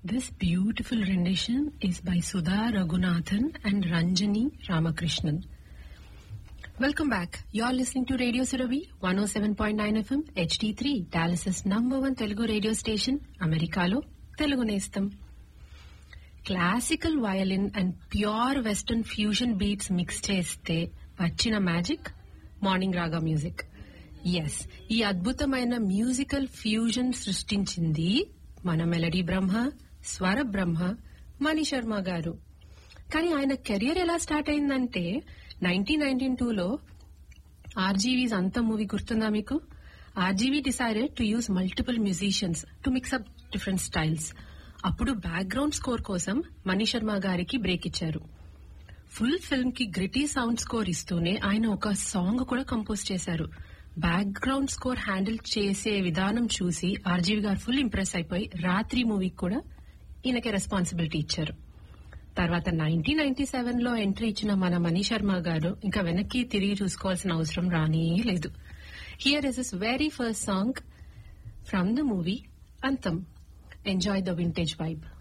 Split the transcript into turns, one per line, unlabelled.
This beautiful rendition is by Sudha Raghunathan and Ranjani Ramakrishnan. Welcome back. You're listening to Radio Surabhi 107.9 FM HD3, Dallas's number one Telugu radio station, Americalo, Telugu Nestam. Classical violin and pure western fusion beats mix చేస్తే వచ్చిన magic Morning Raga music yes ఈ అద్భుతమైన musical fusion సృష్టించింది మన melody బ్రహ్మ స్వర బ్రహ్మ మణి శర్మ గారు కానీ ఆయన కెరియర్ ఎలా స్టార్ట్ అయిందంటే నైన్టీన్ నైన్టీన్ టూలో ఆర్జీవీస్ అంత మూవీ గుర్తుందా మీకు RGV decided to use multiple musicians to mix up different styles అప్పుడు బ్యాక్గ్రౌండ్ స్కోర్ కోసం మణి శర్మ గారికి బ్రేక్ ఇచ్చారు ఫుల్ ఫిల్మ్ కి గ్రిటీ సౌండ్ స్కోర్ ఇస్తూనే ఆయన ఒక సాంగ్ కూడా కంపోజ్ చేశారు బ్యాక్గ్రౌండ్ స్కోర్ హ్యాండిల్ చేసే విధానం చూసి ఆర్జీవి గారు ఫుల్ ఇంప్రెస్ అయిపోయి రాత్రి మూవీకి కూడా ఈయనకే రెస్పాన్సిబిలిటీ ఇచ్చారు తర్వాత నైన్టీన్ నైన్టీ సెవెన్ లో ఎంట్రీ ఇచ్చిన మన మణి శర్మ గారు ఇంకా వెనక్కి తిరిగి చూసుకోవాల్సిన అవసరం రానే లేదు here is is very first song from the movie Antham enjoy the vintage vibe